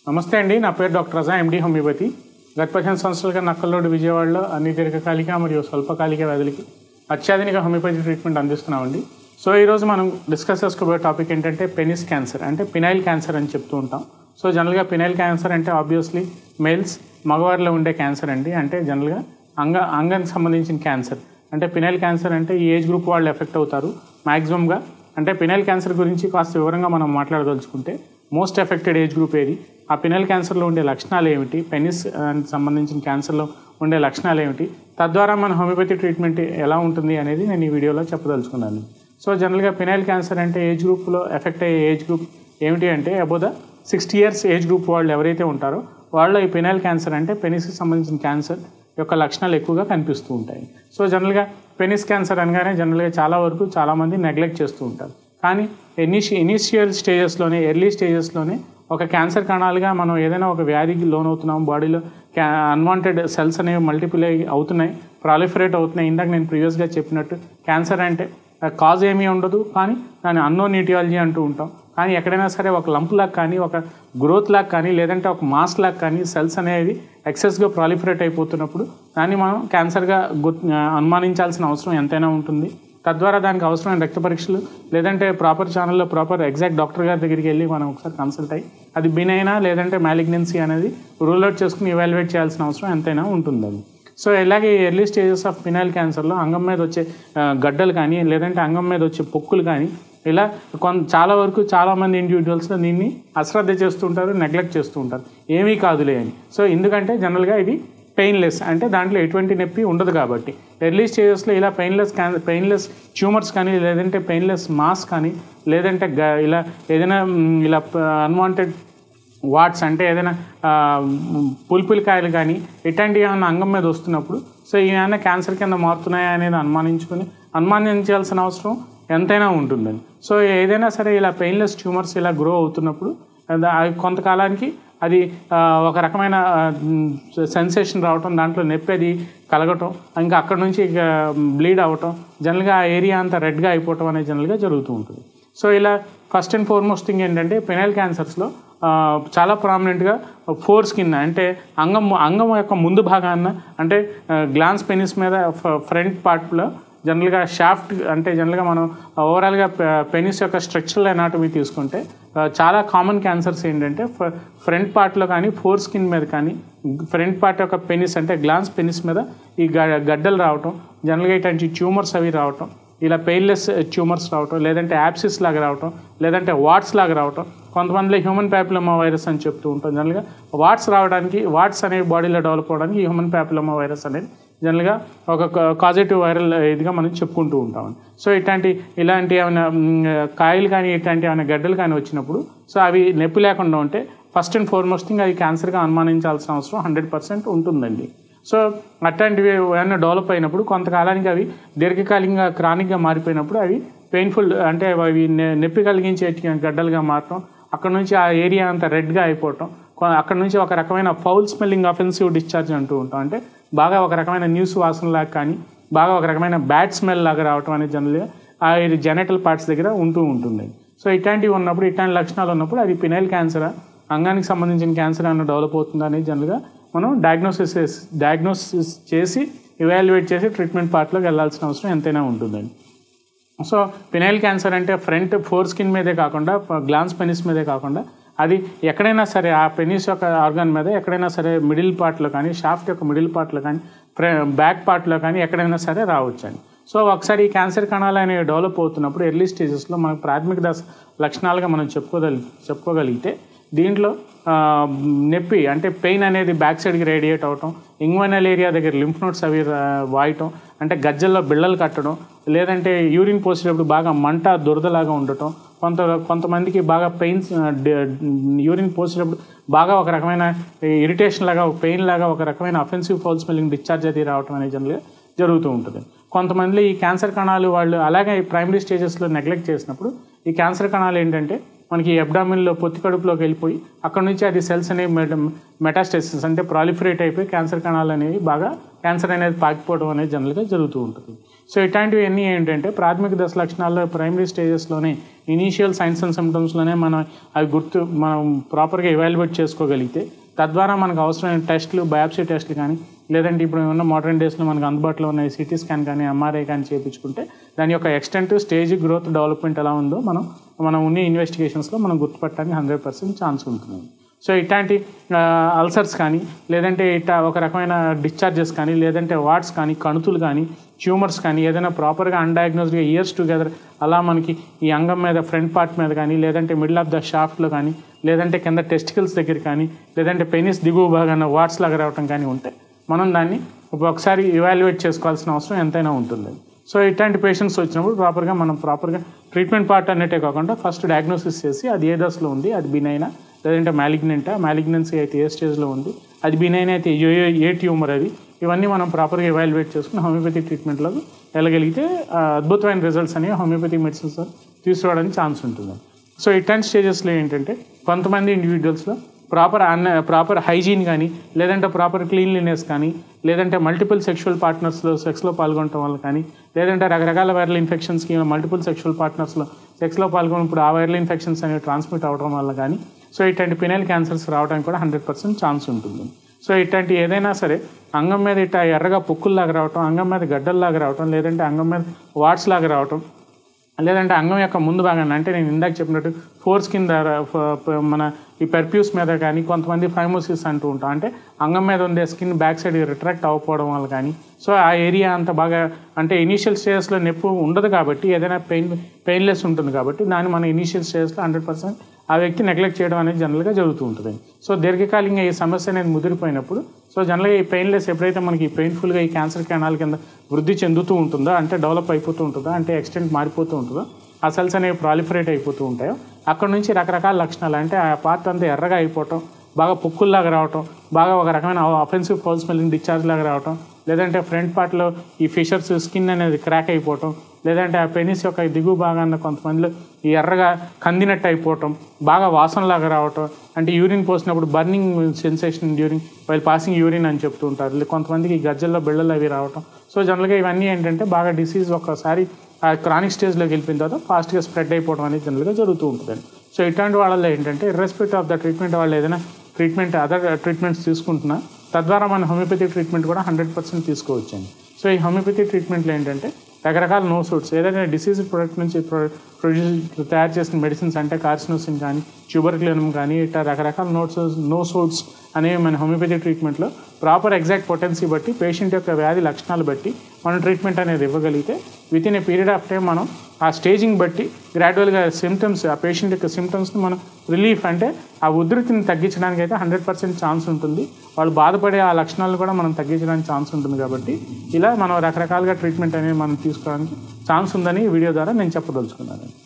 నమస్తే అండి నా పేరు డాక్టర్ రజా ఎండి హోమియోపతి గత పదిహేను సంవత్సరాలుగా నక్కల్లోడు విజయవాడలో అన్ని దీర్ఘకాలిక మరియు స్వల్పకాలిక వ్యాధులకి అత్యాధునిక హోమియోపతి ట్రీట్మెంట్ అందిస్తున్నామండి సో ఈరోజు మనం డిస్కస్ చేసుకోబోయే టాపిక్ ఏంటంటే పెనిస్ క్యాన్సర్ అంటే పినైల్ క్యాన్సర్ అని చెప్తూ ఉంటాం సో జనరల్గా పినైల్ క్యాన్సర్ అంటే ఆబ్వియస్లీ మేల్స్ మగవారిలో ఉండే క్యాన్సర్ అండి అంటే జనరల్గా అంగ అంగానికి సంబంధించిన క్యాన్సర్ అంటే పినైల్ క్యాన్సర్ అంటే ఈ ఏజ్ గ్రూప్ వాళ్ళు ఎఫెక్ట్ అవుతారు మ్యాక్సిమంగా అంటే పినైల్ క్యాన్సర్ గురించి కాస్త వివరంగా మనం మాట్లాడదలుచుకుంటే మోస్ట్ ఎఫెక్టెడ్ ఏజ్ గ్రూప్ ఏది ఆ పినల్ క్యాన్సర్లో ఉండే లక్షణాలు ఏమిటి పెనిస్ సంబంధించిన క్యాన్సర్లో ఉండే లక్షణాలు ఏమిటి తద్వారా మన హోమియోపతి ట్రీట్మెంట్ ఎలా ఉంటుంది అనేది నేను ఈ వీడియోలో చెప్పదలుచుకున్నాను సో జనరల్గా పినైల్ క్యాన్సర్ అంటే ఏజ్ గ్రూప్లో ఎఫెక్ట్ అయ్యే ఏజ్ గ్రూప్ ఏమిటి అంటే above the sixty years age group వాళ్ళు ఎవరైతే ఉంటారో వాళ్ళలో ఈ పినైల్ క్యాన్సర్ అంటే పెనిస్కి సంబంధించిన క్యాన్సర్ యొక్క లక్షణాలు ఎక్కువగా కనిపిస్తూ ఉంటాయి సో జనరల్గా పెనిస్ క్యాన్సర్ అనగానే జనరల్గా చాలా వరకు చాలామంది నెగ్లెక్ట్ చేస్తూ ఉంటారు కానీ ఇనిషి ఇనిషియల్ స్టేజెస్లోనే ఎర్లీ స్టేజెస్లోనే ఒక క్యాన్సర్ కణాలుగా మనం ఏదైనా ఒక వ్యాధికి లోన్ అవుతున్నాం బాడీలో క్యా అన్వాంటెడ్ సెల్స్ అనేవి మల్టిపుల్ అవుతున్నాయి ప్రాలిఫరేట్ అవుతున్నాయి ఇందాక నేను ప్రీవియస్గా చెప్పినట్టు క్యాన్సర్ అంటే కాజ్ ఏమీ ఉండదు కానీ దాని అన్నోన్ ఈటియాలజీ అంటూ ఉంటాం కానీ ఎక్కడైనా సరే ఒక లంప్ లాగా కానీ ఒక గ్రోత్ లాగా కానీ లేదంటే ఒక మాస్ లాగా కానీ సెల్స్ అనేవి ఎక్సెస్గా ప్రాలిఫరేట్ అయిపోతున్నప్పుడు దాన్ని మనం క్యాన్సర్గా గుర్ అనుమానించాల్సిన అవసరం ఎంతైనా ఉంటుంది తద్వారా దానికి అవసరమైన రక్త పరీక్షలు లేదంటే ప్రాపర్ ఛానల్లో ప్రాపర్ ఎగ్జాక్ట్ డాక్టర్ గారి దగ్గరికి వెళ్ళి మనం ఒకసారి కన్సల్ట్ అయ్యి అది బినైనా లేదంటే మ్యాలిగ్నెన్సీ అనేది రూల్ అవుట్ చేసుకుని ఇవాల్యుయేట్ చేయాల్సిన అవసరం ఎంతైనా ఉంటుందండి సో ఇలాగే ఎర్లీ స్టేజెస్ ఆఫ్ పినైల్ క్యాన్సర్లో అంగం మీద వచ్చే గడ్డలు కానీ లేదంటే అంగం మీద వచ్చే పొక్కులు కానీ ఇలా కొంత చాలా వరకు చాలామంది ఇండివిజువల్స్లో దీన్ని అశ్రద్ధ చేస్తుంటారు నెగ్లెక్ట్ చేస్తూ ఉంటారు ఏమీ కాదులే అని సో ఎందుకంటే జనరల్గా ఇది పెయిన్లెస్ అంటే దాంట్లో ఎటువంటి నొప్పి ఉండదు కాబట్టి ఎర్లీ స్టేజెస్లో ఇలా పెయిన్లెస్ క్యాన్ పెయిన్లెస్ ట్యూమర్స్ కానీ లేదంటే పెయిన్లెస్ మాస్ కానీ లేదంటే ఇలా ఏదైనా ఇలా అన్వాంటెడ్ వాట్స్ అంటే ఏదైనా పులిపులికాయలు కానీ ఇట్లాంటివి ఏమైనా అంగం మీద వస్తున్నప్పుడు సో ఏమైనా క్యాన్సర్ కింద మారుతున్నాయా అనేది అనుమానించుకొని అనుమానించాల్సిన అవసరం ఎంతైనా ఉంటుందండి సో ఏదైనా సరే ఇలా పెయిన్లెస్ ట్యూమర్స్ ఇలా గ్రో అవుతున్నప్పుడు కొంతకాలానికి అది ఒక రకమైన సెన్సేషన్ రావటం దాంట్లో నొప్పి అది కలగటం ఇంకా అక్కడ నుంచి ఇక బ్లీడ్ అవ్వటం జనరల్గా ఆ ఏరియా అంతా రెడ్గా అయిపోవటం అనేది జనరల్గా జరుగుతూ ఉంటుంది సో ఇలా ఫస్ట్ అండ్ ఫార్మోస్ట్ థింగ్ ఏంటంటే పెనైల్ క్యాన్సర్స్లో చాలా ప్రామినెంట్గా ఫోర్ స్కిన్ అంటే అంగం అంగం యొక్క ముందు భాగాన్న అంటే గ్లాన్స్ పెనిస్ మీద ఫ్రంట్ పార్ట్లో జనరల్గా షాఫ్ట్ అంటే జనరల్గా మనం ఓవరాల్గా పెనిస్ యొక్క స్ట్రక్చరల్ ఎనాటమీ తీసుకుంటే చాలా కామన్ క్యాన్సర్స్ ఏంటంటే ఫ్రంట్ పార్ట్లో కానీ ఫోర్ స్కిన్ మీద కానీ ఫ్రంట్ పార్ట్ యొక్క పెనిస్ అంటే గ్లాన్స్ పెనిస్ మీద ఈ గడ్డలు రావటం జనరల్గా ఇట్లాంటి ట్యూమర్స్ అవి రావటం ఇలా పెయిన్లెస్ ట్యూమర్స్ రావటం లేదంటే యాప్సిస్ లాగా రావటం లేదంటే వాట్స్ లాగా రావటం కొంతమందిలో హ్యూమన్ ప్యాపిలమా వైరస్ అని చెప్తూ ఉంటాం జనరల్గా వాట్స్ రావడానికి వాట్స్ అనేవి బాడీలో డెవలప్ అవ్వడానికి హ్యూమన్ ప్యాపిలమా వైరస్ అనేది జనరల్గా ఒక కాజిటివ్ వైరల్ ఇదిగా మనం చెప్పుకుంటూ ఉంటాం సో ఇట్లాంటి ఇలాంటి ఏమైనా కాయలు కానీ ఇట్లాంటి ఏమైనా గడ్డలు కానీ వచ్చినప్పుడు సో అవి నొప్పి లేకుండా ఉంటే ఫస్ట్ అండ్ ఫార్మోస్ట్ థింగ్ అది క్యాన్సర్గా అనుమానించాల్సిన అవసరం హండ్రెడ్ పర్సెంట్ ఉంటుందండి సో అట్లాంటివి ఏమైనా డెవలప్ అయినప్పుడు కొంతకాలానికి అవి దీర్ఘకాలికంగా క్రానిక్గా మారిపోయినప్పుడు అవి పెయిన్ఫుల్ అంటే అవి నొప్పి కలిగించే గడ్డలుగా మారటం అక్కడ నుంచి ఆ ఏరియా అంతా రెడ్గా అయిపోవటం అక్కడ నుంచి ఒక రకమైన ఫౌల్ స్మెల్లింగ్ అఫెన్సివ్ డిశ్చార్జ్ అంటూ ఉంటాం అంటే బాగా ఒక రకమైన న్యూస్ వాసనలాగా కానీ బాగా ఒక రకమైన బ్యాడ్ స్మెల్ లాగా రావటం అనేది జనరల్గా ఆ జెనటల్ పార్ట్స్ దగ్గర ఉంటూ ఉంటుంది సో ఇట్లాంటివి ఉన్నప్పుడు ఇట్లాంటి లక్షణాలు ఉన్నప్పుడు అది పినైల్ క్యాన్సర్ అంగానికి సంబంధించిన క్యాన్సర్ అన్న డెవలప్ అవుతుంది అనేది జనరల్గా మనం డయాగ్నోసిస్ డయాగ్నోసిస్ చేసి ఇవాల్యుయేట్ చేసి ట్రీట్మెంట్ పార్ట్లోకి వెళ్ళాల్సిన అవసరం ఎంతైనా ఉంటుందండి సో పినైల్ క్యాన్సర్ అంటే ఫ్రంట్ ఫోర్ స్కిన్ మీదే కాకుండా గ్లాన్స్ పెనిస్ మీదే కాకుండా అది ఎక్కడైనా సరే ఆ పెనిస్ యొక్క ఆర్గాన్ మీద ఎక్కడైనా సరే మిడిల్ పార్ట్లో కానీ షాఫ్ట్ యొక్క మిడిల్ పార్ట్లో కానీ బ్యాక్ పార్ట్లో కానీ ఎక్కడైనా సరే రావచ్చండి సో ఒకసారి ఈ క్యాన్సర్ కణాలు అనేవి డెవలప్ అవుతున్నప్పుడు ఎర్లీ స్టేజెస్లో మనకు ప్రాథమిక దశ లక్షణాలుగా మనం చెప్పుకోగలి చెప్పుకోగలిగితే దీంట్లో నొప్పి అంటే పెయిన్ అనేది బ్యాక్ సైడ్కి రేడియేట్ అవటం ఇంగ్వనల్ ఏరియా దగ్గర లింఫ్ నోట్స్ అవి వాయటం అంటే గజ్జల్లో బిళ్ళలు కట్టడం లేదంటే యూరిన్ పోసేటప్పుడు బాగా మంట దురదలాగా ఉండటం కొంత కొంతమందికి బాగా పెయిన్స్ యూరిన్ పోసేటప్పుడు బాగా ఒక రకమైన ఇరిటేషన్ లాగా ఒక పెయిన్ లాగా ఒక రకమైన అఫెన్సివ్ ఫౌల్ స్మెల్లింగ్ డిశ్చార్జ్ అది రావటం అనేది జనరల్గా జరుగుతూ ఉంటుంది కొంతమందిలో ఈ క్యాన్సర్ కణాలు వాళ్ళు అలాగే ప్రైమరీ స్టేజెస్లో నెగ్లెక్ట్ చేసినప్పుడు ఈ క్యాన్సర్ కణాలు ఏంటంటే మనకి అబ్డామిన్లో పొత్తి కడుపులోకి వెళ్ళిపోయి అక్కడ నుంచి అది సెల్స్ అనేవి మెటాస్టెసిస్ అంటే ప్రాలిఫరేట్ అయిపోయి క్యాన్సర్ కణాలు అనేవి బాగా క్యాన్సర్ అనేది పాకిపోవడం అనేది జనరల్గా జరుగుతూ ఉంటుంది సో ఇట్లాంటివి అన్నీ ఏంటంటే ప్రాథమిక దశ లక్షణాల్లో ప్రైమరీ స్టేజెస్లోనే ఇనీషియల్ సైన్స్ అండ్ సిమ్టమ్స్లోనే మనం అవి గుర్తు మనం ప్రాపర్గా ఎవాల్యుయేట్ చేసుకోగలిగితే తద్వారా మనకు అవసరమైన టెస్టులు బయాప్సీ టెస్టులు కానీ లేదంటే ఇప్పుడు ఉన్న మోడర్న్ డేస్లో మనకు అందుబాటులో ఉన్న సిటీ స్కాన్ కానీ ఎంఆర్ఐ కానీ చేయించుకుంటే దాని యొక్క ఎక్స్టెంట్ స్టేజ్ గ్రోత్ డెవలప్మెంట్ ఎలా ఉందో మనం మనం ఉన్న ఇన్వెస్టిగేషన్స్లో మనం గుర్తుపట్టడానికి హండ్రెడ్ పర్సెంట్ ఛాన్స్ ఉంటుంది సో ఇట్లాంటి అల్సర్స్ కానీ లేదంటే ఇట్లా ఒక రకమైన డిశ్చార్జెస్ కానీ లేదంటే వాట్స్ కానీ కణుతులు కానీ ట్యూమర్స్ కానీ ఏదైనా ప్రాపర్గా అన్డయాగ్నోస్డ్గా ఇయర్స్ టుగెదర్ అలా మనకి ఈ అంగం మీద ఫ్రంట్ పార్ట్ మీద కానీ లేదంటే మిడిల్ ఆఫ్ ద షాఫ్ట్లో కానీ లేదంటే కింద టెస్టికల్స్ దగ్గర కానీ లేదంటే పెనిస్ దిగువ భాగాన వాట్స్ లాగా రావటం కానీ ఉంటే మనం దాన్ని ఒకసారి ఇవాల్యుయేట్ చేసుకోవాల్సిన అవసరం ఎంతైనా ఉంటుంది సో ఇట్లాంటి పేషెంట్స్ వచ్చినప్పుడు ప్రాపర్గా మనం ప్రాపర్గా ట్రీట్మెంట్ పార్ట్ అన్నట్టే కాకుండా ఫస్ట్ డయాగ్నోసిస్ చేసి అది ఏ దశలో ఉంది అది బినైనా లేదంటే మ్యాలిగ్నెంటా మ్యాలిగ్నెన్సీ అయితే ఏ స్టేజ్లో ఉంది అది బినైన్ అయితే ఏ ఏ ట్యూమర్ అది ఇవన్నీ మనం ప్రాపర్గా ఎవాల్యుయేట్ చేసుకుని హోమియోపతి ట్రీట్మెంట్లో వెళ్ళగలిగితే ఆ, అద్భుతమైన రిజల్ట్స్ అనేవి హోమియోపతి మెడిసిన్స్ తీసుకోవడానికి ఛాన్స్ ఉంటుంది సో ఇట్లాంటి స్టేజెస్లో ఏంటంటే కొంతమంది ఇండివిజువల్స్లో ప్రాపర్ అన్న ప్రాపర్ హైజీన్ కానీ లేదంటే ప్రాపర్ క్లీన్లీనెస్ కానీ లేదంటే మల్టిపుల్ సెక్షువల్ పార్ట్నర్స్లో సెక్స్లో పాల్గొనడం వల్ల కానీ లేదంటే రకరకాల వైరల్ ఇన్ఫెక్షన్స్కి మల్టిపుల్ సెక్షువల్ పార్ట్నర్స్లో సెక్స్లో పాల్గొన్నప్పుడు ఆ వైరల్ ఇన్ఫెక్షన్స్ అనేవి ట్రాన్స్మిట్ అవ్వడం వల్ల కానీ సో ఇట్లాంటి పినల్ క్యాన్సర్స్ రావడానికి కూడా హండ్రెడ్ పర్సెంట్ ఛాన్స్ ఉంటుంది సో ఇట్లాంటి ఏదైనా సరే అంగం మీద ఇట్లా ఎర్రగా పొక్కుల్లాగా రావటం అంగం మీద గడ్డల్లాగా రావటం లేదంటే అంగం మీద వాట్స్ లాగా రావటం లేదంటే అంగం యొక్క ముందు భాగాన్ని అంటే నేను ఇందాక చెప్పినట్టు ఫోర్స్ కింద ర- ఫ- ప- మన ఈ పెర్ఫ్యూస్ మీద కానీ కొంతమంది ఫైమోసిస్ అంటూ ఉంటాం అంటే అంగం మీద ఉండే స్కిన్ బ్యాక్ సైడ్ రిట్రాక్ట్ అవ్వకపోవడం వల్ల కానీ సో ఆ ఏరియా అంతా బాగా అంటే ఇనీషియల్ స్టేజెస్లో నొప్పి ఉండదు కాబట్టి ఏదైనా పెయిన్ పెయిన్లెస్ ఉంటుంది కాబట్టి దాన్ని మన ఇనీషియల్ స్టేజెస్లో హండ్రెడ్ పర్సెంట్ ఆ వ్యక్తి నెగ్లెక్ట్ చేయడం అనేది జనరల్గా జరుగుతూ ఉంటుంది సో దీర్ఘకాలికంగా ఈ సమస్య అనేది ముదిరిపోయినప్పుడు సో జనరల్గా ఈ పెయిన్లెస్ ఎప్పుడైతే మనకి పెయిన్ఫుల్గా ఈ క్యాన్సర్ కణాల కింద వృద్ధి చెందుతూ ఉంటుందో అంటే డెవలప్ అయిపోతూ ఉంటుందో అంటే ఎక్స్టెంట్ మారిపోతూ ఉంటుందో ఆ సెల్స్ అనేవి ప్రాలిఫరేట్ అయిపోతూ ఉంటాయో అక్కడ నుంచి రకరకాల లక్షణాలు అంటే ఆ పార్ట్ అంతా ఎర్రగా అయిపోవటం బాగా పొక్కుల్లాగా రావటం బాగా ఒక రకమైన అఫెన్సివ్ ఫౌల్ స్మెల్లింగ్ డిశ్చార్జ్ లాగా రావటం లేదంటే ఫ్రంట్ పార్ట్లో ఈ ఫిషర్స్ స్కిన్ అనేది క్రాక్ అయిపోవటం లేదంటే ఆ పెనిస్ యొక్క దిగువ భాగాన్న కొంతమందిలో ఈ ఎర్రగా కందినట్టు అయిపోవటం బాగా వాసనలాగా రావటం అంటే యూరిన్ పోసినప్పుడు burning sensation during while passing urine అని చెప్తూ ఉంటారు లే- కొంతమందికి ఈ గజ్జల్లో బిళ్ళలు అవి రావటం సో జనరల్గా ఇవన్నీ ఏంటంటే బాగా డిసీజ్ ఒక్కసారి ఆ క్రానిక్ స్టేజ్లోకి వెళ్ళిపోయిన తర్వాత ఫాస్ట్గా స్ప్రెడ్ అయిపోవడం అనేది జనరల్గా జరుగుతూ ఉంటుందండి సో ఇట్లాంటి వాళ్ళలో ఏంటంటే ఇర్రెస్పెక్ట్ ఆఫ్ ద ట్రీట్మెంట్ వాళ్ళు ఏదైనా ట్రీట్మెంట్ అదర్ ట్రీట్మెంట్స్ తీసుకుంటున్నా తద్వారా మన హోమియోపతి ట్రీట్మెంట్ కూడా హండ్రెడ్ పర్సెంట్ తీసుకోవచ్చండి సో ఈ హోమియోపతి ట్రీట్మెంట్లో ఏంటంటే రకరకాల నో సూట్స్ ఏదైనా డిసీజ్ ప్రొడక్ట్ నుంచి ప్రొడ్యూస్ తయారు చేసిన మెడిసిన్స్ అంటే కార్సినోసిన్ కానీ ట్యూబర్క్లినం కానీ ఇట్లా రకరకాల నోట్స్ నో సూట్స్ అనేవి మన హోమియోపతి ట్రీట్మెంట్లో ప్రాపర్ ఎగ్జాక్ట్ పొటెన్సీ బట్టి పేషెంట్ యొక్క వ్యాధి లక్షణాలు బట్టి మనం ట్రీట్మెంట్ అనేది ఇవ్వగలిగితే with in a period of time మనం ఆ స్టేజింగ్ బట్టి గ్రాడ్యువల్గా సిమ్టమ్స్ ఆ పేషెంట్ యొక్క సిమ్టమ్స్ని మనం రిలీఫ్ అంటే ఆ ఉధృతిని తగ్గించడానికి అయితే హండ్రెడ్ పర్సెంట్ ఛాన్స్ ఉంటుంది వాళ్ళు బాధపడే ఆ లక్షణాలు కూడా మనం తగ్గించడానికి ఛాన్స్ ఉంటుంది కాబట్టి ఇలా మనం రకరకాలుగా ట్రీట్మెంట్ అనేది మనం తీసుకోవడానికి ఛాన్స్ ఉందని ఈ వీడియో ద్వారా నేను చెప్పదలుచుకున్నాను